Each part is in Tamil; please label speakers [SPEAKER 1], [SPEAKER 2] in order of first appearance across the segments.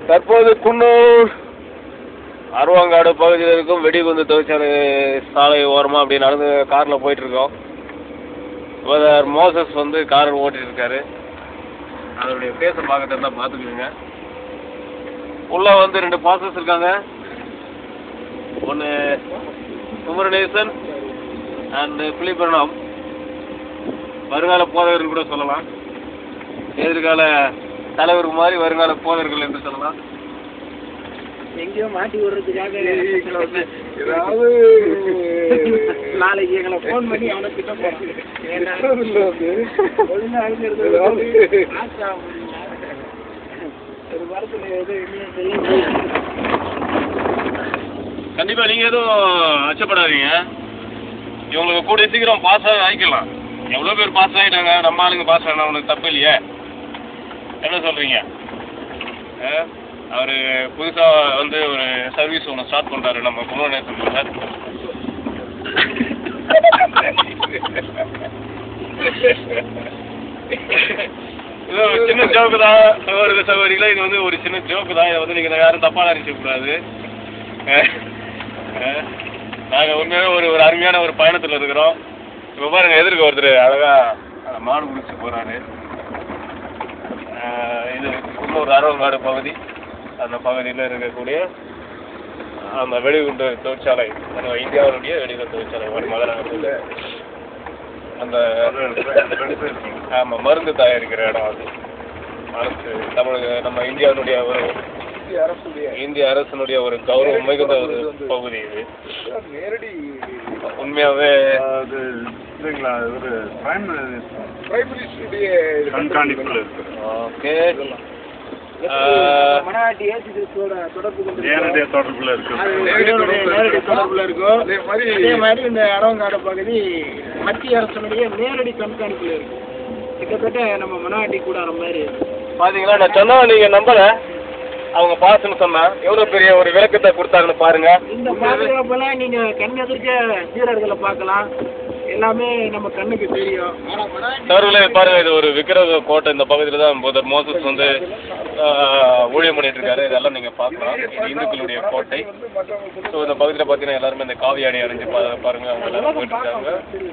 [SPEAKER 1] தற்போது குன்னூர் அருவாங்காடு பகுதியில் இருக்கும் வெடிகுண்டு தொழிற்சாலை சாலை ஓரமாக அப்படி நடந்து காரில் போயிட்டுருக்கோம் பிரதர் மோசஸ் வந்து கார் ஓட்டிட்டு இருக்காரு அதனுடைய ஃபேஸை பார்க்க தெரிந்தா பார்த்துக்கோங்க உள்ள வந்து ரெண்டு பாசஸ் இருக்காங்க ஒன்று குமரநேசன் அண்ட் பிலிபரணம் வருங்கால போதகர்கள் கூட சொல்லலாம் எதிர்கால தலைவர் மாதிரி வருங்கால போதகர்கள் என்று சொல்லலாம்
[SPEAKER 2] எங்கேயோ மாட்டி விடுறதுக்காக
[SPEAKER 3] ஏதாவது
[SPEAKER 2] நாளைக்கு எங்களை ஃபோன் பண்ணி அவனை திட்ட போறான் ஏன்னா,
[SPEAKER 3] இதுல வந்து
[SPEAKER 2] ஒழுங்கா இருக்கிறது
[SPEAKER 3] ஏதாவது
[SPEAKER 2] ஆச்சா ஒரு வாரத்துல எது எங்கேயும் செய்ய
[SPEAKER 1] கண்டிப்பாக நீங்கள் எதுவும் அச்சப்படாதீங்க இவங்களுக்கு கூடிய சீக்கிரம் பாஸ் ஆகிக்கலாம் எவ்வளோ பேர் பாஸ் ஆகிட்டாங்க நம்ம ஆளுங்க பாஸ் ஆகினா உனக்கு தப்பு இல்லையே என்ன சொல்கிறீங்க அவர் புதுசாக வந்து ஒரு சர்வீஸ் ஒன்று ஸ்டார்ட் பண்ணுறாரு நம்ம குமரநேசன் சார் இது ஒரு சின்ன ஜோக்கு தான் சகோதர சகோதரிகளே இது வந்து ஒரு சின்ன ஜோக்கு தான் இதை வந்து நீங்கள் யாரும் தப்பாக நினச்சிக்கூடாது நாங்கள் உண்மையாகவே ஒரு ஒரு அருமையான ஒரு பயணத்தில் இருக்கிறோம் இப்போ பாருங்க எதிர்க்க ஒருத்தர் அழகாக மாடு குடிச்சு போகிறாரு இது குன்னூர் அரவங்காடு பகுதி அந்த பகுதியில் இருக்கக்கூடிய அந்த வெடிகுண்டு தொழிற்சாலை நம்ம இந்தியாவுடைய வெடிகுண்டு தொழிற்சாலை ஒரு மகனகரத்தில் அந்த ஆமாம் மருந்து தயாரிக்கிற இடம் அது அரசு தமிழக நம்ம இந்தியாவினுடைய ஒரு
[SPEAKER 3] இந்திய அரசுடைய
[SPEAKER 1] இந்திய அரசினுடைய ஒரு கௌரவம் மிகுந்த ஒரு பகுதி இது
[SPEAKER 3] நேரடி
[SPEAKER 1] உண்மையாகவே
[SPEAKER 4] அது இல்லைங்களா ஒரு பிரைம்
[SPEAKER 3] பிரைம் மினிஸ்டருடைய
[SPEAKER 4] கண்காணிப்பில் இருக்கு
[SPEAKER 1] ஓகே
[SPEAKER 2] மனாட்டி ஏசிதோட தொடர்பு கொண்டு
[SPEAKER 4] நேரடிய தொடர்புல
[SPEAKER 2] அது
[SPEAKER 4] இருக்கு
[SPEAKER 3] நேரடி
[SPEAKER 2] இதனுடைய
[SPEAKER 3] தொடர்புல
[SPEAKER 2] நேரடி
[SPEAKER 3] இருக்கும்.
[SPEAKER 2] தொடர்புல இருக்கும்
[SPEAKER 3] அதே மாதிரி
[SPEAKER 2] அதே மாதிரி இந்த அரவங்காடு பகுதி மத்திய அரசனுடைய நேரடி கண்காணிப்புல இருக்கும் கிட்டத்தட்ட நம்ம மனாட்டி கூட அந்த மாதிரி
[SPEAKER 1] பாத்தீங்களா நான் சொன்னா நீங்க நம்பல அவங்க பாஸ்ன்னு சொன்னா எவ்வளவு பெரிய ஒரு விளக்கத்தை கொடுத்தாங்கன்னு பாருங்க
[SPEAKER 2] இந்த பாதுகாப்பெல்லாம் நீங்க கண் எதிர்க்க வீரர்களை பார்க்கலாம் எல்லாமே நம்ம கண்ணுக்கு தெரியும் ஆனா மனாட்டி
[SPEAKER 1] சர்வலே பாருங்க இது ஒரு விக்கிரக கோட்டை இந்த பகுதியில் தான் புதர் மோசஸ் வந்து ஆஹ், ஊழியம் பண்ணிட்டு இருக்காரு இதெல்லாம் நீங்க பார்க்கலாம் இது இந்துக்களுடைய கோட்டை
[SPEAKER 3] வந்து மற்றவங்க
[SPEAKER 1] ஸோ இந்த பகுதியில் பார்த்தீங்கன்னா எல்லாருமே இந்த காவி ஆடை அணிஞ்சு பா பாருங்க அவங்க எல்லாரும் போயிட்டு இருக்காங்க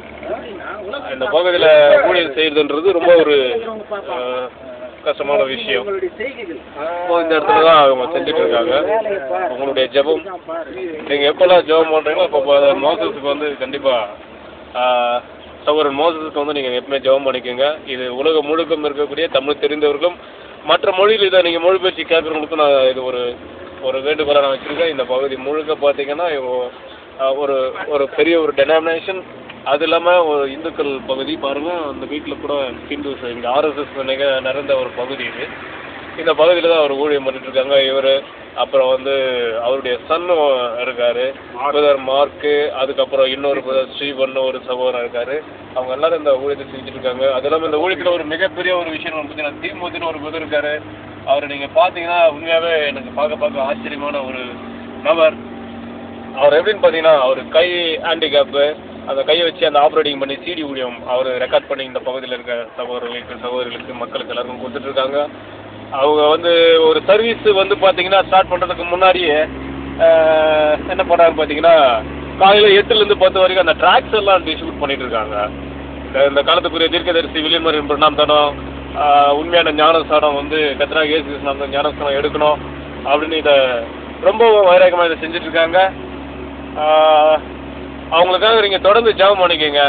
[SPEAKER 1] இந்த பகுதியில் ஊழியம் செய்யறதுன்றது ரொம்ப ஒரு ஆஹ், கஷ்டமான விஷயம்
[SPEAKER 2] உங்களுடைய செய்கைகள்
[SPEAKER 1] இப்போ இந்த இடத்துல தான் அவங்க செஞ்சுட்டு இருக்காங்க
[SPEAKER 2] வேலையை பாரு.
[SPEAKER 1] உங்களுடைய ஜெபம்
[SPEAKER 2] தான் பாரு.
[SPEAKER 1] நீங்க எப்பெல்லாம் ஜெபம் பண்றீங்களோ அப்போ மோசஸுக்கு வந்து கண்டிப்பா ஆஹ், சகோதரன் மோசஸுக்கு வந்து நீங்க எப்பவுமே ஜெபம் பண்ணிக்கோங்க இது உலகம் முழுக்கம் இருக்கக்கூடிய தமிழ் தெரிந்தவர்களும் மற்ற மொழியில் இதை நீங்க மொழிபெயர்ச்சி கேட்கறவங்களுக்கும் நான் இது ஒரு ஒரு வேண்டுகோளை நான் வச்சிருக்கேன் இந்த பகுதி முழுக்க பார்த்தீங்கன்னா இவங்க, ஆஹ், ஒரு ஒரு பெரிய ஒரு டெனாமினேஷன் அது இல்லாமல் ஒரு இந்துக்கள் பகுதி பாருங்க அந்த வீட்டில் கூட ஹிந்துஸ் இங்கே ஆர்எஸ்எஸ் நிக நிறைந்த ஒரு பகுதி இது இந்த பகுதியில் தான் அவர் ஊழியம் பண்ணிட்டு இருக்காங்க இவர் அப்புறம் வந்து அவருடைய சன்னும் இருக்காரு பிரதர் மார்க்கு அதுக்கப்புறம் இன்னொரு பிரதர் ஸ்ரீவன் ஒரு சகோதரன் இருக்காரு அவங்க எல்லாரும் இந்த ஊழியத்தை செஞ்சுட்டு இருக்காங்க அது இல்லாமல் இந்த ஊழியத்தில் ஒரு மிகப்பெரிய ஒரு விஷயம் வந்து பார்த்தீங்கன்னா தீமூத்தின்னு ஒரு பிரதர் இருக்காரு அவரை நீங்கள் பார்த்தீங்கன்னா உண்மையாகவே எனக்கு பார்க்க பார்க்க ஆச்சரியமான ஒரு நபர் அவர் எப்படின்னு பார்த்தீங்கன்னா அவர் கை ஹேண்டிகேப்பு அந்த கையை வச்சு அந்த ஆப்ரேட்டிங் பண்ணி சிடி ஊழியம் அவர் ரெக்கார்ட் பண்ணி இந்த பகுதியில் இருக்க சகோதரர்களுக்கு சகோதரிகளுக்கு மக்களுக்கு எல்லாருக்கும் கொடுத்துட்டு இருக்காங்க அவங்க வந்து ஒரு சர்வீஸ் வந்து பார்த்தீங்கன்னா ஸ்டார்ட் பண்ணுறதுக்கு முன்னாடியே ஆஹ், என்ன பண்ணுறாங்க பார்த்தீங்கன்னா காலையில் எட்டுலேருந்து பத்து வரைக்கும் அந்த ட்ராக்ஸ் எல்லாம் டிஸ்ட்ரிபியூட் பண்ணிட்டு இருக்காங்க இந்த இந்த காலத்துக்குரிய தீர்க்கதரிசி வில்லியம் மரியன் பிரணாம் தனம் ஆஹ், உண்மையான ஞானஸ்தானம் வந்து கத்ரா ஏசி நம்ம ஞானஸ்தானம் எடுக்கணும் அப்படின்னு இதை ரொம்ப வைராகமாக இதை செஞ்சுட்டு இருக்காங்க ஆஹ், அவங்களுக்காக நீங்கள் தொடர்ந்து ஜெபம் பண்ணிக்கோங்க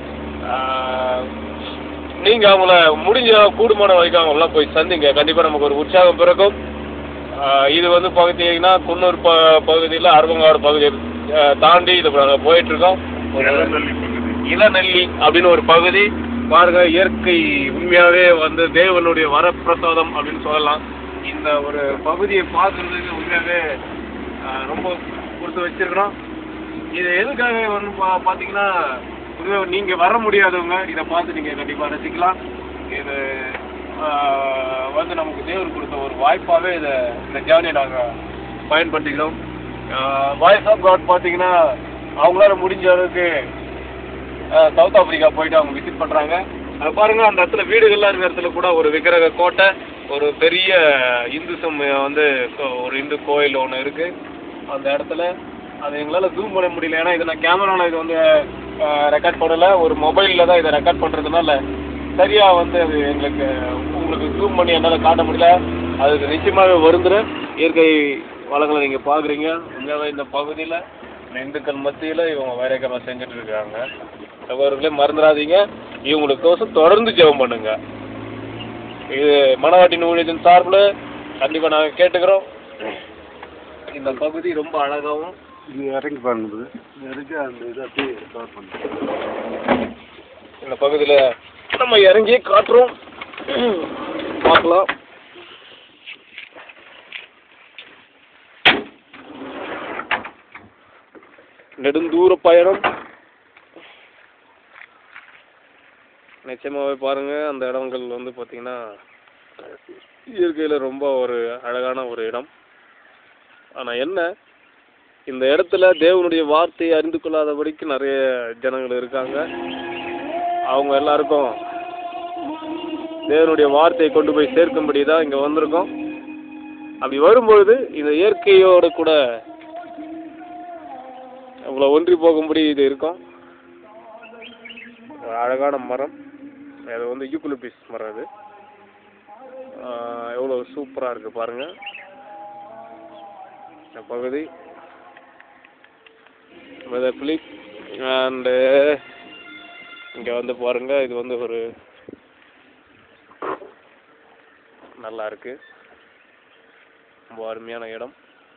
[SPEAKER 1] ஆஹ், நீங்க அவங்கள முடிஞ்ச கூடுமான வரைக்கும் அவங்களாம் போய் சந்திங்க கண்டிப்பா நமக்கு ஒரு உற்சாகம் பிறக்கும் ஆஹ் இது வந்து பார்த்தீங்கன்னா குன்னூர் ப பகுதியில் அருவங்காடு பகுதி ஆஹ் தாண்டி இது நாங்கள் போயிட்டு இருக்கோம் ஒரு
[SPEAKER 4] இளநெல்லி பகுதி
[SPEAKER 1] இளநெல்லி அப்படின்னு ஒரு பகுதி பாருங்க இயற்கை உண்மையாவே வந்து தேவனுடைய வரப்பிரசாதம் அப்படின்னு சொல்லலாம் இந்த ஒரு பகுதியை பார்க்கறதுக்கு உண்மையாவே ஆஹ் ரொம்ப கொடுத்து வச்சிருக்கிறோம் இது எதுக்காக வந்து பா- பார்த்தீங்கன்னா உண்மையா நீங்க வர முடியாதவங்க இதை பார்த்து நீங்க கண்டிப்பா ரசிக்கலாம் இது ஆஹ் வந்து நமக்கு தேவர் கொடுத்த ஒரு வாய்ப்பாவே இதை இந்த ஜேர்னியை நாங்கள் பயன்படுத்திக்கிறோம் வாய்ஸ் ஆஃப் காட் பார்த்தீங்கன்னா அவங்களால முடிஞ்ச அளவுக்கு அஹ் சவுத் ஆப்பிரிக்கா போயிட்டு அவங்க விசிட் பண்றாங்க அது பாருங்க அந்த இடத்துல வீடுகள்லாம் இருக்கிற இடத்துல கூட ஒரு விக்கிரக கோட்டை ஒரு பெரிய இந்து சமயம் வந்து கோ- ஒரு இந்து கோயில் ஒன்று இருக்குது அந்த இடத்துல அது எங்களால் ஜூம் பண்ண முடியல ஏன்னா இது நான் கேமராவில் இது வந்து ரெக்கார்ட் பண்ணலை ஒரு மொபைலில் தான் இதை ரெக்கார்ட் பண்ணுறதுனால சரியாக வந்து அது எங்களுக்கு உங்களுக்கு ஜூம் பண்ணி என்னால் காட்ட முடியல அதுக்கு நிச்சயமாகவே வருந்துறேன் இயற்கை வளங்களை நீங்கள் பார்க்குறீங்க உண்மையாகவே இந்த பகுதியில் இந்த இந்துக்கள் மத்தியில் இவங்க வைரக்கமாக செஞ்சுட்டு இருக்காங்க சகோதரர்களே மறந்துடாதீங்க இவங்களுக்கோசம் தொடர்ந்து ஜெபம் பண்ணுங்க இது மணவாட்டின் ஊழியத்தின் சார்பில் கண்டிப்பாக நாங்கள் கேட்டுக்கிறோம் இந்த பகுதி ரொம்ப அழகாகவும்
[SPEAKER 4] இது இறங்கி பாருங்க இறங்கி அந்த இதை அப்படியே கவர் பண்ணுங்க
[SPEAKER 1] இந்த பகுதியில் நம்ம இறங்கி காட்டுறோம் பார்க்கலாம் நெடுந்தூர பயணம் நிச்சயமாகவே பாருங்க அந்த இடங்கள் வந்து பார்த்தீங்கன்னா இயற்கையில் ரொம்ப ஒரு அழகான ஒரு இடம் ஆனால் என்ன இந்த இடத்துல தேவனுடைய வார்த்தையை அறிந்து கொள்ளாதபடிக்கு நிறைய ஜனங்கள் இருக்காங்க அவங்க எல்லாருக்கும் தேவனுடைய வார்த்தையை கொண்டு போய் சேர்க்கும்படி தான் இங்கே வந்திருக்கோம் அப்படி வரும்பொழுது இந்த இயற்கையோடு கூட உங்களை ஒன்றி போகும்படி இது இருக்கும் ஒரு அழகான மரம் அது வந்து யூக்குலிபிஸ் மரம் அது எவ்வளோ சூப்பராக இருக்குது பாருங்கள் இந்த பகுதி வெதர் பிலிப் அண்டு இங்கே வந்து பாருங்க இது வந்து ஒரு நல்லா இருக்கு ரொம்ப அருமையான இடம்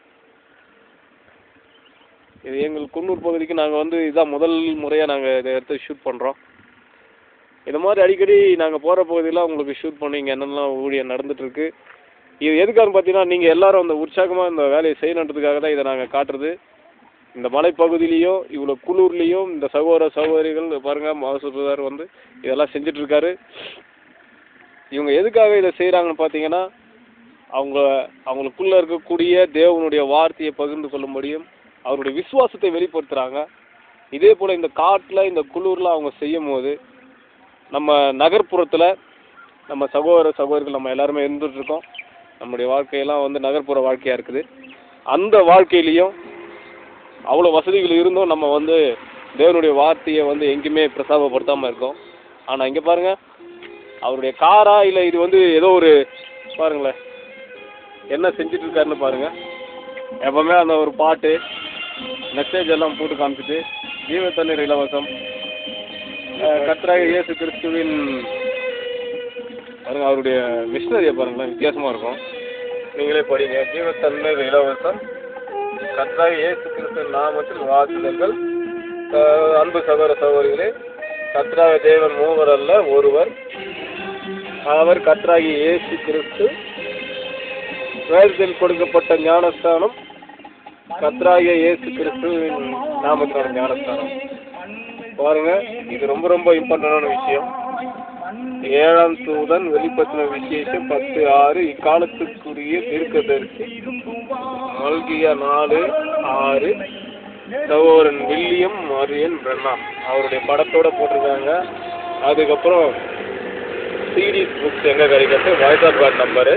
[SPEAKER 1] இது எங்கள் குன்னூர் பகுதிக்கு நாங்கள் வந்து இதுதான் முதல் முறையாக நாங்கள் இதை எடுத்து ஷூட் பண்ணுறோம் இந்த மாதிரி அடிக்கடி நாங்கள் போகிற பகுதியில் உங்களுக்கு ஷூட் பண்ணி இங்கே என்னென்னலாம் ஊழியம் நடந்துட்டு இருக்கு இது எதுக்காகன்னு பார்த்தீங்கன்னா நீங்கள் எல்லாரும் அந்த உற்சாகமாக இந்த வேலையை செய்யணுன்றதுக்காக தான் இதை நாங்கள் காட்டுறது இந்த மலைப்பகுதியிலையும் இவ்வளோ குளூர்லேயும் இந்த சகோதர சகோதரிகள் பாருங்கள் மாசுதார் வந்து இதெல்லாம் செஞ்சுட்டு இருக்காரு இவங்க எதுக்காக இதை செய்கிறாங்கன்னு பார்த்தீங்கன்னா அவங்க அவங்களுக்குள்ள இருக்கக்கூடிய தேவனுடைய வார்த்தையை பகிர்ந்து கொள்ளும்படியும் அவருடைய விசுவாசத்தை வெளிப்படுத்துகிறாங்க இதே போல் இந்த காட்டில் இந்த குளூரில் அவங்க செய்யும் போது நம்ம நகர்ப்புறத்தில் நம்ம சகோதர சகோதரிகள் நம்ம எல்லாருமே இருந்துட்டு இருக்கோம் நம்முடைய வாழ்க்கையெல்லாம் வந்து நகர்ப்புற வாழ்க்கையாக இருக்குது அந்த வாழ்க்கையிலையும் அவ்வளோ வசதிகள் இருந்தும் நம்ம வந்து தேவனுடைய வார்த்தையை வந்து எங்கேயுமே பிரசாபப்படுத்தாமல் இருக்கோம் ஆனால் இங்கே பாருங்கள் அவருடைய காரா இல்லை இது வந்து ஏதோ ஒரு பாருங்களேன் என்ன செஞ்சுட்டு இருக்காருன்னு பாருங்கள் எப்பவுமே அந்த ஒரு பாட்டு மெசேஜ் எல்லாம் போட்டு காமிச்சிட்டு ஜீவ தண்ணீர் இலவசம் அஹ் கர்த்தராகிய இயேசு கிறிஸ்துவின் பாருங்க அவருடைய மிஷினரியை பாருங்களேன் வித்தியாசமாக இருக்கும் நீங்களே படிங்க ஜீவ தண்ணீர் இலவசம் கர்த்தராகிய இயேசு கிறிஸ்துவின் நாமத்தில் வாக்குதல்கள் அஹ் அன்பு சகோதர சகோதரிகளே கர்த்தராகிய தேவன் மூவர் அல்ல ஒருவர் அவர் கர்த்தராகிய இயேசு கிறிஸ்து வேதத்தில் கொடுக்கப்பட்ட ஞானஸ்தானம் கர்த்தராகிய இயேசு கிறிஸ்துவின் நாமத்தினோட ஞானஸ்தானம் பாருங்க இது ரொம்ப ரொம்ப இம்பார்ட்டண்டான விஷயம் ஏழாம் தூதன் வெளிப்படுத்தின விசேஷம் பத்து ஆறு இக்காலத்துக்குரிய தீர்க்கதரிசி மல்கியா நாலு ஆறு சகோதரன் வில்லியம் மரியன் பிரண்ணாம் அவருடைய படத்தோட போட்டிருக்காங்க அதுக்கப்புறம் சீரீஸ் புக்ஸ் எங்கே கிடைக்கிறது voice card number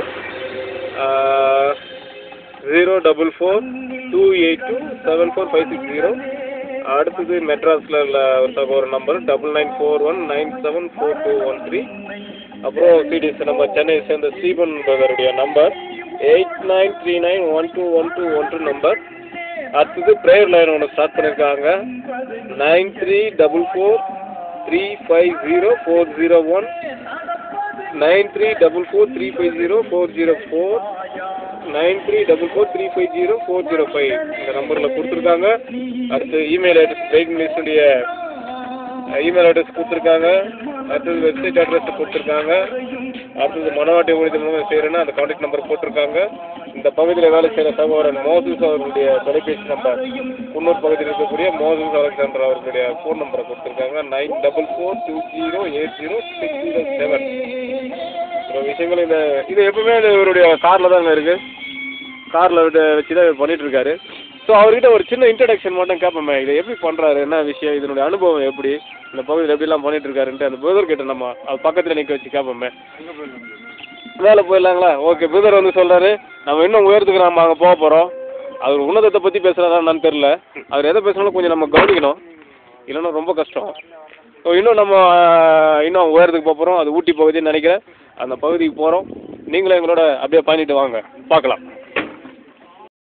[SPEAKER 1] zero double four two eight two seven four five six zero அடுத்தது மெட்ராஸில் உள்ள ஒரு சகோதரர் number double nine four one nine seven four two one three அப்புறம் சிடிஎஸ் நம்ம சென்னை சேர்ந்த ஸ்டீபன் பிரதருடைய number eight nine three nine one two one two one two number அடுத்தது ப்ரேயர் லைன் ஒன்று ஸ்டார்ட் பண்ணியிருக்காங்க nine three double four three five zero four zero one nine three double four three five zero four zero four nine three double four three five zero four zero five இந்த நம்பரில் கொடுத்துருக்காங்க அடுத்து இமெயில் அட்ரஸ் வெயிட்டிங் லிஸ்டுடைய இமெயில் அட்ரஸ் கொடுத்துருக்காங்க அடுத்தது வெப்சைட் அட்ரஸ் கொடுத்துருக்காங்க அடுத்தது மனவாட்டி ஊழியர் மூலம் செய்கிறேன்னா அந்த கான்டாக்ட் நம்பர் போட்டிருக்காங்க இந்த பகுதியில் வேலை செய்கிற சகோதரன் மோசஸ் அவர்களுடைய தொலைபேசி நம்பர் குன்னூர் பகுதியில் இருக்கக்கூடிய மோசஸ் அலெக்சாண்டர் அவர்களுடைய ஃபோன் நம்பரை கொடுத்துருக்காங்க nine double four two zero eight zero six zero seven சில விஷயங்கள் இந்த இது எப்பவுமே இது இவருடைய காரில் தாங்க இருக்குது காரில் விட்டு வச்சு தான் பண்ணிட்டு இருக்காரு ஸோ அவர்கிட்ட ஒரு சின்ன இன்ட்ரடக்ஷன் மட்டும் கேட்போமே இதை எப்படி பண்ணுறாரு என்ன விஷயம் இதனுடைய அனுபவம் எப்படி இந்த பகுதியில் எப்படிலாம் பண்ணிட்டு இருக்காருன்ட்டு அந்த பிரதர் கிட்ட நம்ம அது பக்கத்தில் நிற்க வச்சு கேட்போமே மேலே போயிடலாங்களா ஓகே பிரதர் வந்து சொல்கிறாரு நம்ம இன்னும் உயரத்துக்கு நம்ம அங்கே போக போகிறோம் அவர் உன்னதத்தை பற்றி பேசுகிறாரா என்னன்னு தெரில அவர் எதை பேசினாலும் கொஞ்சம் நம்ம கவனிக்கணும் இல்லைன்னா ரொம்ப கஷ்டம் ஸோ இன்னும் நம்ம ஆஹ், இன்னும் உயரத்துக்கு போக போகிறோம் அது ஊட்டி பகுதின்னு நினைக்கிறேன் அந்த பகுதிக்கு போகிறோம் நீங்களும் எங்களோட அப்படியே பயணிட்டு வாங்க பார்க்கலாம்